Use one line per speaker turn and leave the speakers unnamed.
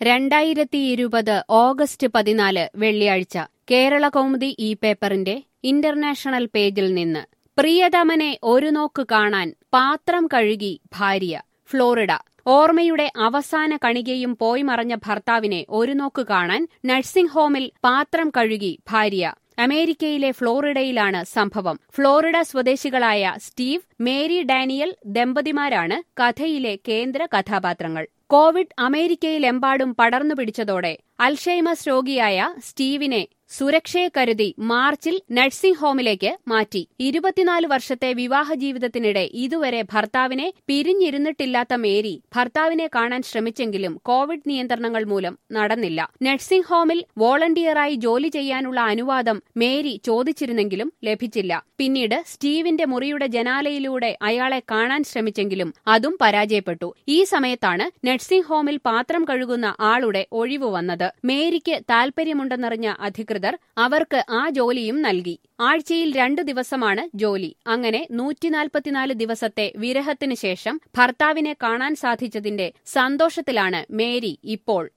രണ്ടായിരത്തി ഇരുപത് ഓഗസ്റ്റ് പതിനാല് വെള്ളിയാഴ്ച കേരള കൗമുദി ഈ പേപ്പറിന്റെ ഇന്റർനാഷണൽ പേജിൽ നിന്ന് പ്രിയതമനെ ഒരു നോക്ക് കാണാൻ പാത്രം കഴുകി ഭാര്യ ഫ്ലോറിഡ ഓർമ്മയുടെ അവസാന കണികയും പോയി മറഞ്ഞ ഭർത്താവിനെ ഒരു നോക്ക് കാണാൻ നഴ്സിംഗ് ഹോമിൽ പാത്രം കഴുകി ഭാര്യ അമേരിക്കയിലെ ഫ്ലോറിഡയിലാണ് സംഭവം ഫ്ലോറിഡ സ്വദേശികളായ സ്റ്റീവ് മേരി ഡാനിയൽ ദമ്പതിമാരാണ് കഥയിലെ കേന്ദ്ര കഥാപാത്രങ്ങൾ കോവിഡ് അമേരിക്കയിലെമ്പാടും പടർന്നു പിടിച്ചതോടെ അൽഷൈമസ് രോഗിയായ സ്റ്റീവിനെ സുരക്ഷയെ കരുതി മാർച്ചിൽ നഴ്സിംഗ് ഹോമിലേക്ക് മാറ്റി ഇരുപത്തിനാല് വർഷത്തെ വിവാഹ ജീവിതത്തിനിടെ ഇതുവരെ ഭർത്താവിനെ പിരിഞ്ഞിരുന്നിട്ടില്ലാത്ത മേരി ഭർത്താവിനെ കാണാൻ ശ്രമിച്ചെങ്കിലും കോവിഡ് നിയന്ത്രണങ്ങൾ മൂലം നടന്നില്ല നഴ്സിംഗ് ഹോമിൽ വോളണ്ടിയറായി ജോലി ചെയ്യാനുള്ള അനുവാദം മേരി ചോദിച്ചിരുന്നെങ്കിലും ലഭിച്ചില്ല പിന്നീട് സ്റ്റീവിന്റെ മുറിയുടെ ജനാലയിലൂടെ അയാളെ കാണാൻ ശ്രമിച്ചെങ്കിലും അതും പരാജയപ്പെട്ടു ഈ സമയത്താണ് നഴ്സിംഗ് ഹോമിൽ പാത്രം കഴുകുന്ന ആളുടെ ഒഴിവ് വന്നത് മേരിക്ക് താൽപര്യമുണ്ടെന്നറിഞ്ഞ അധികൃതർ അവർക്ക് ആ ജോലിയും നൽകി ആഴ്ചയിൽ രണ്ടു ദിവസമാണ് ജോലി അങ്ങനെ നൂറ്റിനാൽപ്പത്തിനാല് ദിവസത്തെ വിരഹത്തിനു ശേഷം ഭർത്താവിനെ കാണാൻ സാധിച്ചതിന്റെ സന്തോഷത്തിലാണ് മേരി ഇപ്പോൾ